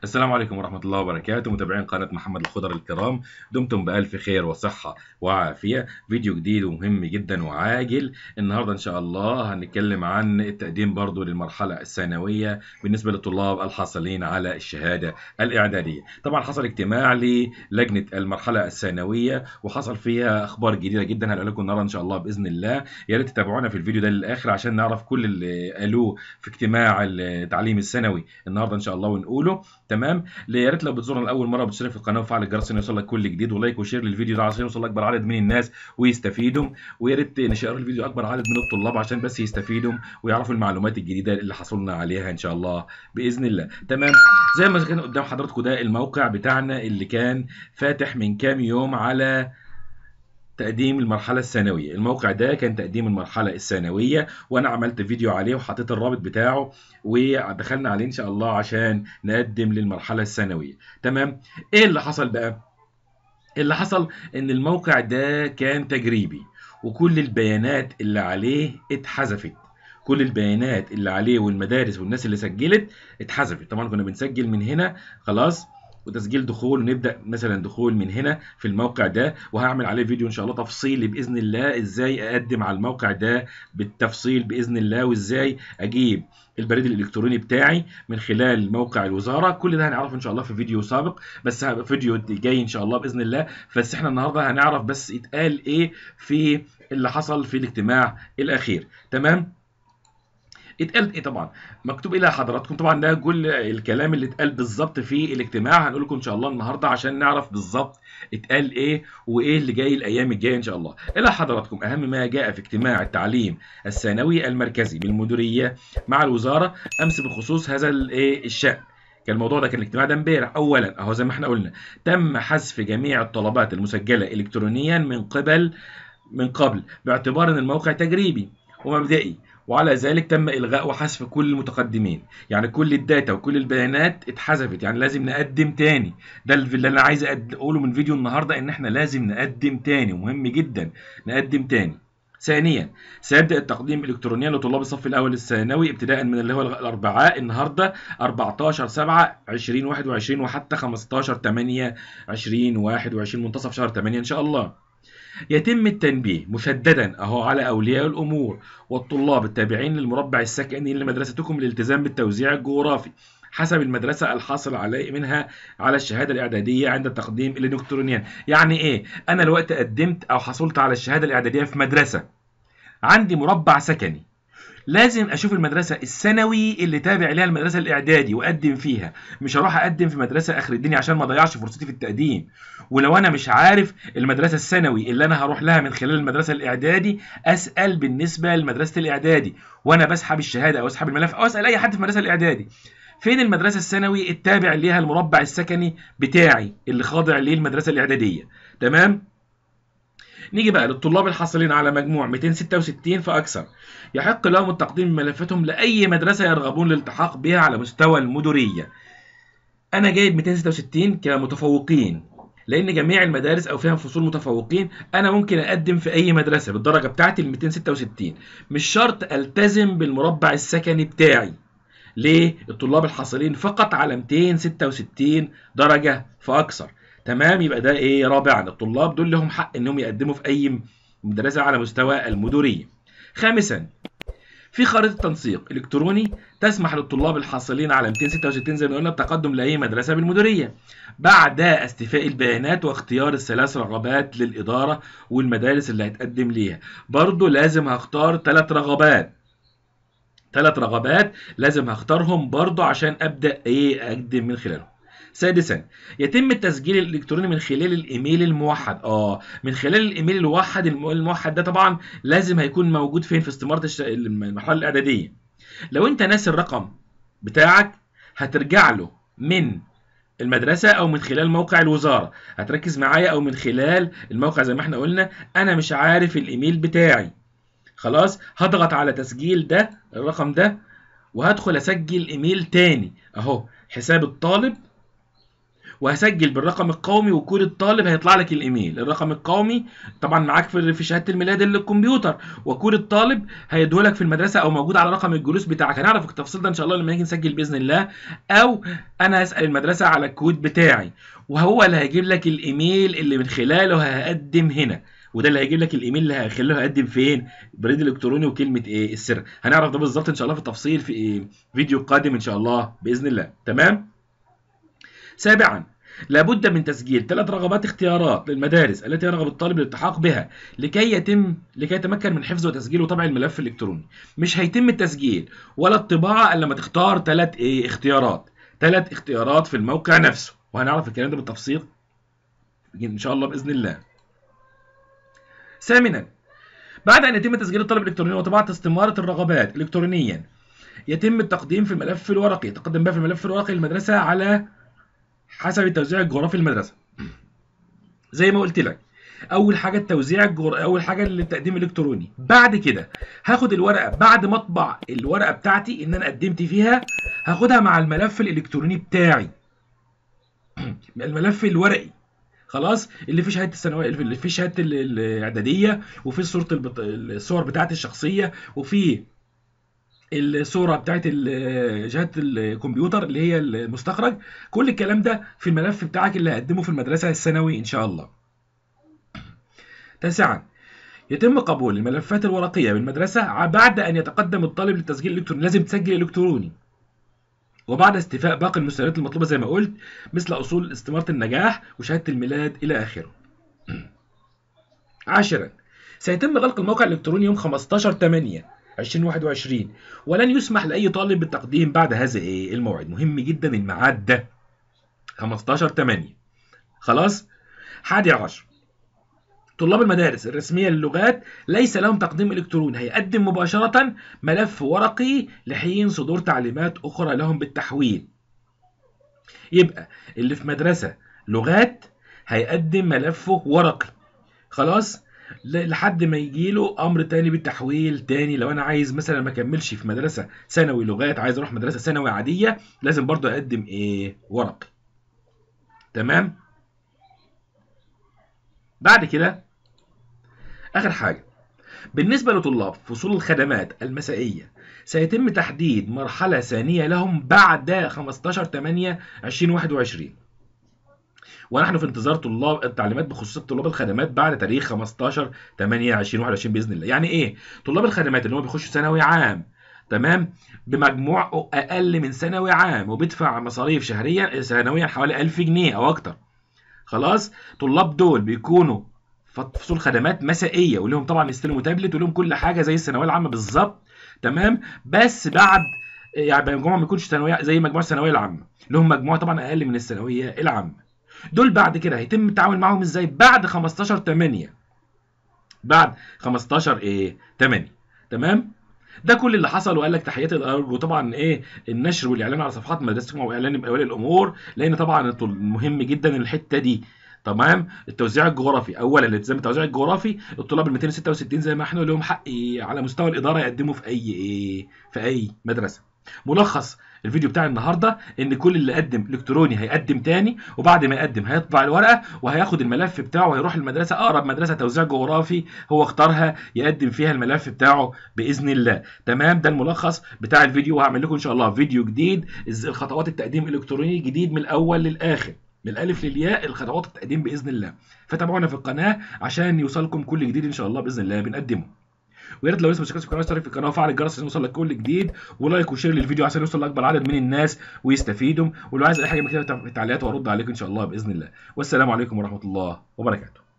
السلام عليكم ورحمة الله وبركاته متابعين قناة محمد الخضر الكرام دمتم بألف خير وصحة وعافية فيديو جديد ومهم جدا وعاجل النهاردة إن شاء الله هنتكلم عن التقديم برضو للمرحلة الثانوية بالنسبة للطلاب الحاصلين على الشهادة الإعدادية طبعا حصل اجتماع للجنة المرحلة الثانوية وحصل فيها أخبار جديدة جدا هنقول لكم النهاردة إن شاء الله بإذن الله يا ريت تتابعونا في الفيديو ده للآخر عشان نعرف كل اللي قالوه في اجتماع التعليم الثانوي النهاردة إن شاء الله ونقوله تمام يا ريت لو بتزورنا لاول مره بتشترك في القناه وفعل الجرس عشان يوصلك كل جديد ولايك وشير للفيديو ده عشان يوصل لاكبر عدد من الناس ويستفيدوا ويا ريت نشير الفيديو اكبر عدد من الطلاب عشان بس يستفيدوا ويعرفوا المعلومات الجديده اللي حصلنا عليها ان شاء الله باذن الله تمام زي ما كان قدام حضراتكم ده الموقع بتاعنا اللي كان فاتح من كام يوم على تقديم المرحلة الثانوية الموقع ده كان تقديم المرحلة الثانوية وانا عملت فيديو عليه وحطيت الرابط بتاعه ودخلنا عليه ان شاء الله عشان نقدم للمرحلة الثانوية تمام ايه اللي حصل بقى اللي حصل ان الموقع ده كان تجريبي وكل البيانات اللي عليه اتحذفت كل البيانات اللي عليه والمدارس والناس اللي سجلت اتحذفت طبعا كنا بنسجل من هنا خلاص وتسجيل دخول ونبدا مثلا دخول من هنا في الموقع ده وهعمل عليه فيديو ان شاء الله تفصيلي باذن الله ازاي اقدم على الموقع ده بالتفصيل باذن الله وازاي اجيب البريد الالكتروني بتاعي من خلال موقع الوزاره كل ده هنعرفه ان شاء الله في فيديو سابق بس فيديو جاي ان شاء الله باذن الله بس احنا النهارده هنعرف بس اتقال ايه في اللي حصل في الاجتماع الاخير تمام اتقال ايه طبعا مكتوب الى حضراتكم طبعا ده كل الكلام اللي اتقال بالظبط في الاجتماع هنقول لكم ان شاء الله النهارده عشان نعرف بالظبط اتقال ايه وايه اللي جاي الايام الجايه ان شاء الله الى حضراتكم اهم ما جاء في اجتماع التعليم الثانوي المركزي بالمديريه مع الوزاره امس بخصوص هذا الايه الشان كان الموضوع ده كان الاجتماع ده امبارح اولا اهو زي ما احنا قلنا تم حذف جميع الطلبات المسجله الكترونيا من قبل من قبل باعتبار ان الموقع تجريبي ومبدئي وعلى ذلك تم الغاء وحذف كل المتقدمين يعني كل الداتا وكل البيانات اتحذفت يعني لازم نقدم تاني ده اللي انا عايز اقوله من فيديو النهارده ان احنا لازم نقدم تاني مهم جدا نقدم تاني ثانيا سيبدا التقديم الكترونيا لطلاب الصف الاول الثانوي ابتداء من اللي هو الاربعاء النهارده 14 7 2021 وحتى 15 8 2021 منتصف شهر 8 ان شاء الله يتم التنبيه مشددا اهو على اولياء الامور والطلاب التابعين للمربع السكني لمدرستكم للالتزام بالتوزيع الجغرافي حسب المدرسة الحاصل عليه منها على الشهادة الإعدادية عند التقديم الإلكترونيا يعني إيه؟ أنا الوقت قدمت أو حصلت على الشهادة الإعدادية في مدرسة عندي مربع سكني لازم اشوف المدرسه الثانوي اللي تابع ليها المدرسه الاعدادي واقدم فيها مش هروح اقدم في مدرسه اخر الدنيا عشان ما اضيعش فرصتي في التقديم ولو انا مش عارف المدرسه الثانوي اللي انا هروح لها من خلال المدرسه الاعدادي اسال بالنسبه لمدرسه الاعدادي وانا بسحب الشهاده او اسحب الملف او اسال اي حد في المدرسه الاعدادي فين المدرسه الثانوي التابع ليها المربع السكني بتاعي اللي خاضع ليه المدرسه الاعداديه تمام نيجي بقى للطلاب الحاصلين على مجموع 266 فأكثر يحق لهم التقديم بملفاتهم لأي مدرسة يرغبون الالتحاق بها على مستوى المديرية أنا جايب 266 كمتفوقين لأن جميع المدارس أو فيها فصول متفوقين أنا ممكن أقدم في أي مدرسة بالدرجة بتاعتي ال 266 مش شرط ألتزم بالمربع السكني بتاعي ليه؟ الطلاب الحاصلين فقط على 266 درجة فأكثر تمام يبقى ده ايه رابعا الطلاب دول لهم حق انهم يقدموا في اي مدرسه على مستوى المديريه خامسا في خريطه تنسيق الكتروني تسمح للطلاب الحاصلين على 266 زي ما قلنا التقدم لاي مدرسه بالمديريه بعد استيفاء البيانات واختيار الثلاث رغبات للاداره والمدارس اللي هتقدم ليها برضو لازم هختار ثلاث رغبات ثلاث رغبات لازم هختارهم برضو عشان ابدا ايه اقدم من خلالهم سادسا يتم التسجيل الالكتروني من خلال الايميل الموحد اه من خلال الايميل الموحد الموحد ده طبعا لازم هيكون موجود فين في استماره المرحله الاعداديه لو انت ناسي الرقم بتاعك هترجع له من المدرسه او من خلال موقع الوزاره هتركز معايا او من خلال الموقع زي ما احنا قلنا انا مش عارف الايميل بتاعي خلاص هضغط على تسجيل ده الرقم ده وهدخل اسجل ايميل تاني اهو حساب الطالب وهسجل بالرقم القومي وكود الطالب هيطلع لك الايميل الرقم القومي طبعا معاك في في شهاده الميلاد اللي الكمبيوتر وكود الطالب هيديهولك في المدرسه او موجود على رقم الجلوس بتاعك هنعرف التفاصيل ده ان شاء الله لما نيجي نسجل باذن الله او انا هسال المدرسه على الكود بتاعي وهو اللي هيجيب لك الايميل اللي من خلاله هقدم هنا وده اللي هيجيب لك الايميل اللي هيخليه يقدم فين بريد الكتروني وكلمه ايه السر هنعرف ده بالظبط ان شاء الله في التفصيل في إيه؟ فيديو قادم ان شاء الله باذن الله تمام سابعا لابد من تسجيل ثلاث رغبات اختيارات للمدارس التي يرغب الطالب الالتحاق بها لكي يتم لكي يتمكن من حفظ وتسجيل وطبع الملف الالكتروني مش هيتم التسجيل ولا الطباعه الا لما تختار ثلاث ايه اختيارات ثلاث اختيارات في الموقع نفسه وهنعرف الكلام ده بالتفصيل ان شاء الله باذن الله ثامنا بعد ان يتم تسجيل الطالب الالكتروني وطباعه استماره الرغبات الكترونيا يتم التقديم في الملف الورقي يتقدم بقى في الملف الورقي للمدرسه على حسب التوزيع الجغرافي للمدرسه زي ما قلت لك اول حاجه التوزيع الجغر... اول حاجه التقديم الالكتروني بعد كده هاخد الورقه بعد ما اطبع الورقه بتاعتي ان انا قدمت فيها هاخدها مع الملف الالكتروني بتاعي الملف الورقي خلاص اللي فيه شهاده الثانويه اللي فيه شهاده الاعداديه وفيه صوره البط... الصور بتاعتي الشخصيه وفيه الصوره بتاعت شهاده الكمبيوتر اللي هي المستخرج كل الكلام ده في الملف بتاعك اللي هقدمه في المدرسه الثانوي ان شاء الله تاسعا يتم قبول الملفات الورقيه بالمدرسه بعد ان يتقدم الطالب للتسجيل الالكتروني لازم تسجل الكتروني وبعد استيفاء باقي المستندات المطلوبه زي ما قلت مثل اصول استماره النجاح وشهاده الميلاد الى اخره عاشرا سيتم غلق الموقع الالكتروني يوم 15 8 2021 ولن يسمح لاي طالب بالتقديم بعد هذا ايه الموعد مهم جدا الميعاد ده 15 8 خلاص حادي عشر طلاب المدارس الرسمية للغات ليس لهم تقديم إلكتروني هيقدم مباشرة ملف ورقي لحين صدور تعليمات أخرى لهم بالتحويل يبقى اللي في مدرسة لغات هيقدم ملفه ورقي خلاص لحد ما يجي له امر تاني بالتحويل تاني لو انا عايز مثلا ما اكملش في مدرسه ثانوي لغات عايز اروح مدرسه ثانوي عاديه لازم برضو اقدم ايه ورقي تمام بعد كده اخر حاجه بالنسبه لطلاب فصول الخدمات المسائيه سيتم تحديد مرحله ثانيه لهم بعد 15 8 2021 ونحن في انتظار طلاب التعليمات بخصوص طلاب الخدمات بعد تاريخ 15 8 2021 باذن الله يعني ايه طلاب الخدمات اللي هم بيخشوا ثانوي عام تمام بمجموع اقل من ثانوي عام وبيدفع مصاريف شهريا سنويا حوالي 1000 جنيه او اكتر خلاص طلاب دول بيكونوا فصول خدمات مسائيه ولهم طبعا يستلموا تابلت ولهم كل حاجه زي الثانويه العامه بالظبط تمام بس بعد يعني مجموعه ما يكونش ثانويه زي مجموعه الثانويه العامه لهم مجموعه طبعا اقل من الثانويه العامه دول بعد كده هيتم التعامل معاهم ازاي بعد 15 8 بعد 15 ايه 8 تمام ده كل اللي حصل وقال لك تحياتي الارض وطبعا ايه النشر والاعلان على صفحات مدرستكم واعلان باولياء الامور لان طبعا مهم جدا الحته دي تمام التوزيع الجغرافي اولا الالتزام بالتوزيع الجغرافي الطلاب ال 266 زي ما احنا لهم حق على مستوى الاداره يقدموا في اي ايه في اي مدرسه ملخص الفيديو بتاع النهارده ان كل اللي قدم الكتروني هيقدم تاني وبعد ما يقدم هيطبع الورقه وهياخد الملف بتاعه وهيروح المدرسه اقرب مدرسه توزيع جغرافي هو اختارها يقدم فيها الملف بتاعه باذن الله تمام ده الملخص بتاع الفيديو وهعمل لكم ان شاء الله فيديو جديد الخطوات التقديم الالكتروني جديد من الاول للاخر من الالف للياء الخطوات التقديم باذن الله فتابعونا في القناه عشان يوصلكم كل جديد ان شاء الله باذن الله بنقدمه ويا ريت لو لسه مش في القناه اشترك في القناه وفعل الجرس عشان يوصل لك كل جديد ولايك وشير للفيديو عشان يوصل لاكبر عدد من الناس ويستفيدوا ولو عايز اي حاجه مكتوبه في التعليقات وارد عليكم ان شاء الله باذن الله والسلام عليكم ورحمه الله وبركاته